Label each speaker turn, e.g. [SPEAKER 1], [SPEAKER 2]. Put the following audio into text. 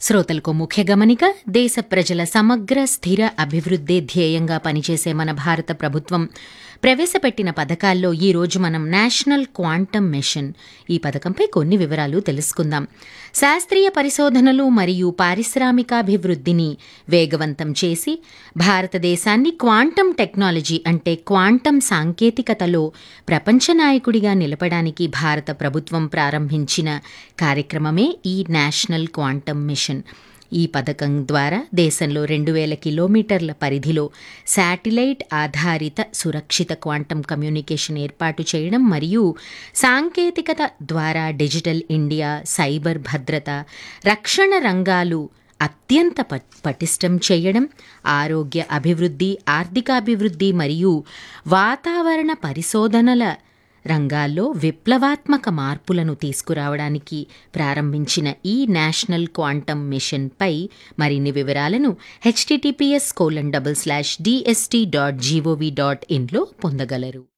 [SPEAKER 1] శ్రోతలకు ముఖ్య గమనిక దేశ ప్రజల సమగ్ర స్థిర అభివృద్ధి ధ్యేయంగా పనిచేసే మన భారత ప్రభుత్వం ప్రవేశపెట్టిన పథకాల్లో ఈ రోజు మనం నేషనల్ క్వాంటమ్ మిషన్ ఈ పథకంపై కొన్ని వివరాలు తెలుసుకుందాం శాస్త్రీయ పరిశోధనలు మరియు పారిశ్రామికాభివృద్ధిని వేగవంతం చేసి భారతదేశాన్ని క్వాంటమ్ టెక్నాలజీ అంటే క్వాంటమ్ సాంకేతికతలో ప్రపంచ నాయకుడిగా నిలపడానికి భారత ప్రభుత్వం ప్రారంభించిన కార్యక్రమమే ఈ నేషనల్ క్వాంటమ్ మిషన్ ఈ పథకం ద్వారా దేశంలో రెండు వేల కిలోమీటర్ల పరిధిలో శాటిలైట్ ఆధారిత సురక్షిత క్వాంటం కమ్యూనికేషన్ ఏర్పాటు చేయడం మరియు సాంకేతికత ద్వారా డిజిటల్ ఇండియా సైబర్ భద్రత రక్షణ రంగాలు అత్యంత ప- పటిష్టం చేయడం ఆరోగ్య అభివృద్ధి ఆర్థికాభివృద్ధి మరియు వాతావరణ పరిశోధనల రంగాల్లో విప్లవాత్మక మార్పులను తీసుకురావడానికి ప్రారంభించిన ఈ నేషనల్ క్వాంటమ్ మిషన్పై మరిన్ని వివరాలను HTTPS colon double slash DST dot gov dot ఇన్లో పొందగలరు